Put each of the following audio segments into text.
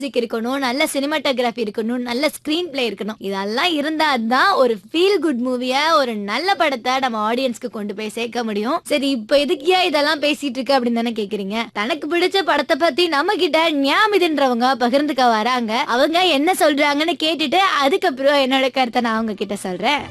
music இருக்கணும் நல்ல cinematography இருக்கணும் நல்ல ஸ்கிரீன் பிளே இருக்கணும் இதெல்லாம் இருந்தா தான் ஒரு ஃபீல் குட் மூவிய ஒரு நல்ல படத்தை நம்ம ஆடியன்ஸ்க்கு கொண்டு போய் சேர்க்க முடியும் சரி இப்போ எதுக்கு ஏன் இதெல்லாம் பேசிட்டு இருக்கு அப்படின்னு தானே கேக்குறீங்க தனக்கு பிடிச்ச படத்தை பத்தி நம்ம கிட்ட ஞாபகன்றவங்க பகிர்ந்துக்க வராங்க அவங்க என்ன சொல்றாங்கன்னு கேட்டுட்டு அதுக்கப்புறம் என்னோட கருத்தை நான் அவங்க கிட்ட சொல்றேன்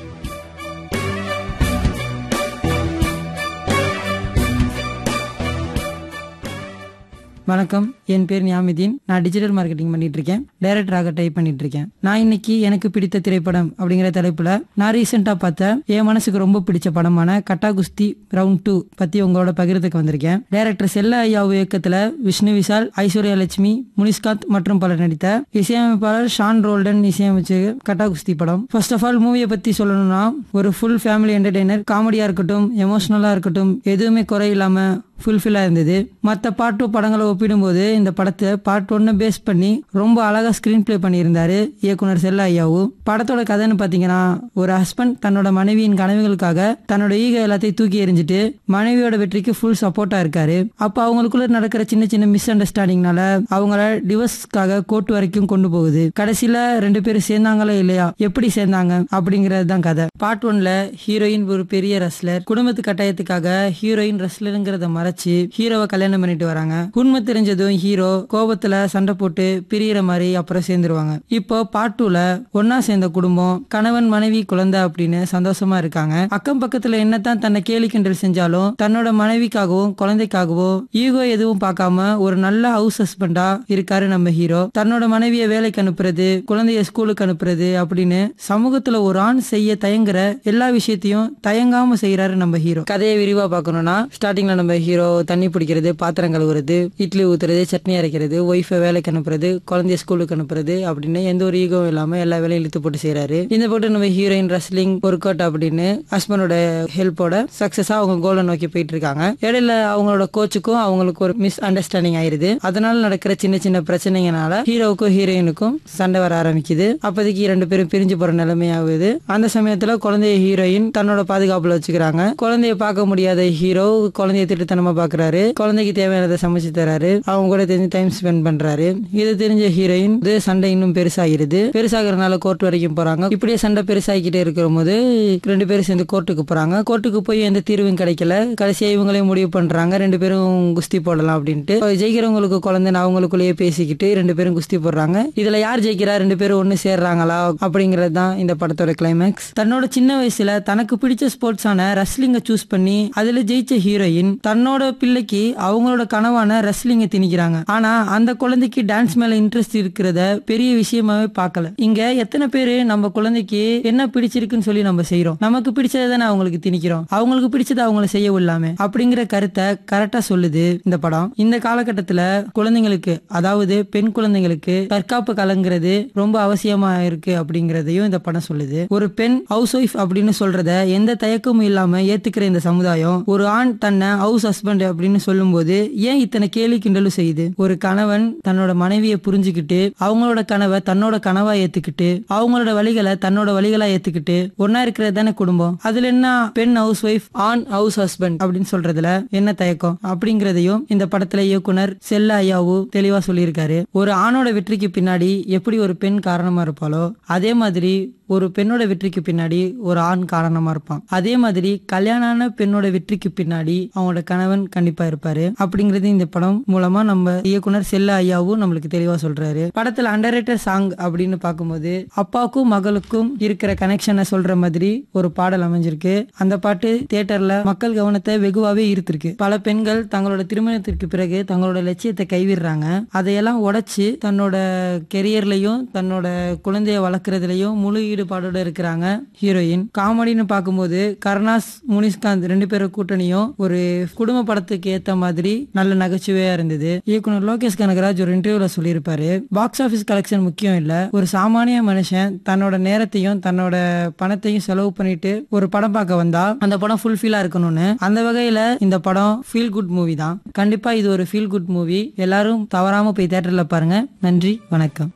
வணக்கம் என் பேர் நியாமிதீன் நான் டிஜிட்டல் மார்க்கெட்டிங் பண்ணிட்டு இருக்கேன் டைரக்டராக டைப் பண்ணிட்டு இருக்கேன் நான் இன்னைக்கு எனக்கு பிடித்த திரைப்படம் அப்படிங்கிற தலைப்புல நான் ரீசெண்டா பார்த்த என் மனசுக்கு ரொம்ப பிடிச்ச படமான கட்டா குஸ்தி ரவுண்ட் டூ பத்தி உங்களோட பகிர்ந்துக்கு வந்திருக்கேன் டைரக்டர் செல்ல ஐயாவு இயக்கத்துல விஷ்ணு விஷால் ஐஸ்வர்யா லட்சுமி முனிஸ்காந்த் மற்றும் பலர் நடித்த இசையமைப்பாளர் ஷான் ரோல்டன் இசையமைச்சு கட்டா குஸ்தி படம் ஃபர்ஸ்ட் ஆஃப் ஆல் மூவியை பத்தி சொல்லணும்னா ஒரு ஃபுல் ஃபேமிலி என்டர்டெய்னர் காமெடியா இருக்கட்டும் எமோஷனலா இருக்கட்டும் எதுவுமே குறை இல்லாம ஃபுல்ஃபில்லாக இருந்தது மற்ற பார்ட் டூ படங்களை ஒப்பிடும்போது இந்த படத்தை பார்ட் ஒன்னை பேஸ் பண்ணி ரொம்ப அழகாக ஸ்க்ரீன் ப்ளே பண்ணியிருந்தாரு இயக்குனர் செல்ல ஐயாவும் படத்தோட கதைன்னு பார்த்தீங்கன்னா ஒரு ஹஸ்பண்ட் தன்னோட மனைவியின் கனவுகளுக்காக தன்னோட ஈக எல்லாத்தையும் தூக்கி எறிஞ்சிட்டு மனைவியோட வெற்றிக்கு ஃபுல் சப்போர்ட்டாக இருக்காரு அப்போ அவங்களுக்குள்ள நடக்கிற சின்ன சின்ன மிஸ் அண்டர்ஸ்டாண்டிங்னால அவங்கள டிவோர்ஸ்க்காக கோர்ட் வரைக்கும் கொண்டு போகுது கடைசியில் ரெண்டு பேரும் சேர்ந்தாங்களா இல்லையா எப்படி சேர்ந்தாங்க அப்படிங்கிறது தான் கதை பார்ட் ஒன்ல ஹீரோயின் ஒரு பெரிய ரஸ்லர் குடும்பத்து கட்டாயத்துக்காக ஹீரோயின் ரஸ்லருங்கிறத மறைச்சு ஹீரோவை கல்யாணம் பண்ணிட்டு வராங்க உண்மை தெரிஞ்சதும் ஹீரோ கோபத்துல சண்டை போட்டு பிரியற மாதிரி அப்புறம் சேர்ந்துருவாங்க இப்போ பார்ட் டூல ஒன்னா சேர்ந்த குடும்பம் கணவன் மனைவி குழந்தை அப்படின்னு சந்தோஷமா இருக்காங்க அக்கம் பக்கத்துல என்னதான் தன்னை கேலி கிண்டல் செஞ்சாலும் தன்னோட மனைவிக்காகவும் குழந்தைக்காகவும் ஈகோ எதுவும் பார்க்காம ஒரு நல்ல ஹவுஸ் ஹஸ்பண்டா இருக்காரு நம்ம ஹீரோ தன்னோட மனைவியை வேலைக்கு அனுப்புறது குழந்தைய ஸ்கூலுக்கு அனுப்புறது அப்படின்னு சமூகத்துல ஒரு ஆண் செய்ய தயங்குற எல்லா விஷயத்தையும் தயங்காம செய்யறாரு நம்ம ஹீரோ கதையை விரிவா பார்க்கணும்னா ஸ்டார்டிங்ல நம்ம ஹீரோ தண்ணி பிடிக்கிறது பாத்திரம் கழுவுறது இட்லி ஊத்துறது சட்னி அரைக்கிறது ஒய்ஃபை வேலைக்கு அனுப்புறது குழந்தைய ஸ்கூலுக்கு அனுப்புறது அப்படின்னு எந்த ஒரு ஈகோவும் இல்லாம எல்லா வேலையும் இழுத்து போட்டு செய்யறாரு இந்த போட்டு நம்ம ஹீரோயின் ரெஸ்லிங் ஒர்க் அவுட் அப்படின்னு ஹஸ்பண்டோட ஹெல்ப்போட சக்சஸா அவங்க கோலை நோக்கி போயிட்டு இருக்காங்க இடையில அவங்களோட கோச்சுக்கும் அவங்களுக்கு ஒரு மிஸ் அண்டர்ஸ்டாண்டிங் ஆயிருது அதனால நடக்கிற சின்ன சின்ன பிரச்சனைங்கனால ஹீரோவுக்கும் ஹீரோயினுக்கும் சண்டை வர ஆரம்பிக்குது அப்போதைக்கு ரெண்டு பேரும் பிரிஞ்சு போற நிலைமை ஆகுது அந்த சமயத்துல குழந்தைய ஹீரோயின் தன்னோட பாதுகாப்புல வச்சுக்கிறாங்க குழந்தைய பார்க்க முடியாத ஹீரோ குழந்தைய திட்டத்தனமா பாக்குறாரு குழந்தைக்கு தேவையானதை சமைச்சு தராரு அவங்க கூட தெரிஞ்சு டைம் ஸ்பெண்ட் பண்றாரு இது தெரிஞ்ச ஹீரோயின் இது சண்டை இன்னும் பெருசாகிருது பெருசாகிறனால கோர்ட் வரைக்கும் போறாங்க இப்படியே சண்டை பெருசாகிக்கிட்டே இருக்கிற போது ரெண்டு பேரும் சேர்ந்து கோர்ட்டுக்கு போறாங்க கோர்ட்டுக்கு போய் எந்த தீர்வும் கிடைக்கல கடைசியா இவங்களே முடிவு பண்றாங்க ரெண்டு பேரும் குஸ்தி போடலாம் அப்படின்ட்டு ஜெயிக்கிறவங்களுக்கு குழந்தைன்னு அவங்களுக்குள்ளேயே பேசிக்கிட்டு ரெண்டு பேரும் குஸ்தி போடுறாங்க இதுல யார் ஜெயிக்கிறா ரெண்டு பேரும் ஒண்ணு சேர்றாங்களா அப்படிங்கிறது தான் இந்த படத்தோட கிளைமேக்ஸ் தன்னோட சின்ன வயசுல தனக்கு பிடிச்ச ஸ்போர்ட்ஸான ரெஸ்லிங்கை சூஸ் பண்ணி அதுல ஜெயிச்ச ஹீரோயின் தன்னோட பிள்ளைக்கு அவங்களோட கனவான ரெஸ்லிங்கை திணிக்கிறாங்க ஆனா அந்த குழந்தைக்கு டான்ஸ் மேல இன்ட்ரெஸ்ட் இருக்கிறத பெரிய விஷயமாவே பார்க்கல இங்க எத்தனை பேரு நம்ம குழந்தைக்கு என்ன பிடிச்சிருக்குன்னு சொல்லி நம்ம செய்யறோம் நமக்கு பிடிச்சதை தானே அவங்களுக்கு திணிக்கிறோம் அவங்களுக்கு பிடிச்சதை அவங்கள செய்ய விடலாமே அப்படிங்கிற கருத்தை கரெக்டா சொல்லுது இந்த படம் இந்த காலகட்டத்துல குழந்தைங்களுக்கு அதாவது பெண் குழந்தைங்களுக்கு தற்காப்பு கலங்கிறது ரொம்ப அவசியமா இருக்கு அப்படிங்கறதையும் இந்த படம் சொல்லுது ஒரு பெண் ஹவுஸ் ஒய்ஃப் அப்படின்னு சொல்றத எந்த தயக்கமும் இல்லாம ஏத்துக்கிற இந்த சமுதாயம் ஒரு ஆண் தன்னை ஹவுஸ் ஹஸ்பண்ட் அப்படின்னு சொல்லும்போது ஏன் இத்தனை கேலி கிண்டலும் செய்யுது ஒரு கணவன் தன்னோட மனைவியை புரிஞ்சுக்கிட்டு அவங்களோட கனவை தன்னோட கனவா ஏத்துக்கிட்டு அவங்களோட வழிகளை தன்னோட வழிகளா ஏத்துக்கிட்டு ஒன்னா இருக்கிறது தானே குடும்பம் அதுல என்ன பெண் ஹவுஸ் ஒய்ஃப் ஆண் ஹவுஸ் ஹஸ்பண்ட் அப்படின்னு சொல்றதுல என்ன தயக்கம் அப்படிங்கறதையும் இந்த படத்துல இயக்குனர் செல்ல ஐயாவு தெளிவா சொல்லியிருக்காரு ஒரு ஆணோட வெற்றிக்கு பின்னாடி எப்படி ஒரு பெண் காரணமா இருப்பாளோ அதே மாதிரி ஒரு பெண்ணோட வெற்றிக்கு பின்னாடி ஒரு ஆண் காரணமா இருப்பான் அதே மாதிரி கல்யாணான பெண்ணோட வெற்றிக்கு பின்னாடி அவங்களோட கணவன் கண்டிப்பா இருப்பாரு அப்படிங்கறது இந்த படம் மூலமா நம்ம இயக்குனர் செல்ல ஐயாவும் நம்மளுக்கு தெளிவா சொல்றாரு படத்துல அண்டர் சாங் அப்படின்னு பார்க்கும்போது அப்பாவுக்கும் மகளுக்கும் இருக்கிற கனெக்ஷனை சொல்ற மாதிரி ஒரு பாடல் அமைஞ்சிருக்கு அந்த பாட்டு தியேட்டர்ல மக்கள் கவனத்தை வெகுவாவே ஈர்த்திருக்கு பல பெண்கள் தங்களோட திருமணத்திற்கு பிறகு தங்களோட லட்சியத்தை கைவிடுறாங்க அதையெல்லாம் உடைச்சு தன்னோட கெரியர்லயும் தன்னோட குழந்தைய வளர்க்கறதுலயும் முழு ஈடுபாடோட இருக்கிறாங்க ஹீரோயின் காமெடின்னு பார்க்கும்போது கருணாஸ் முனிஸ்காந்த் ரெண்டு பேரும் கூட்டணியும் ஒரு குடும்ப படத்துக்கு ஏத்த மாதிரி நல்ல நகைச்சுவையா இருந்தது இயக்குனர் லோகேஷ் கனகராஜ் ஒரு இன்டர்வியூல சொல்லியிருப்பாரு பாக்ஸ் ஆபீஸ் கலெக்ஷன் முக்கியம் இல்ல ஒரு சாமானிய மனுஷன் தன்னோட நேரத்தையும் தன்னோட பணத்தையும் செலவு பண்ணிட்டு ஒரு படம் பார்க்க வந்தா அந்த படம் ஃபுல்ஃபில்லா இருக்கணும்னு அந்த வகையில இந்த படம் ஃபீல் குட் மூவி தான் கண்டிப்பா இது ஒரு ஃபீல் குட் மூவி எல்லாரும் தவறாம போய் தேட்டர்ல பாருங்க நன்றி வணக்கம்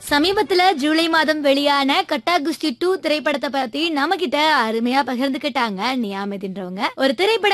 சமீபத்துல ஜூலை மாதம் வெளியான கட்டா குஸ்தி டூ திரைப்படத்தை பத்தி நம்ம கிட்ட அருமையா பகிர்ந்துக்கிட்டாங்க நியாமதின்றவங்க ஒரு திரைப்பட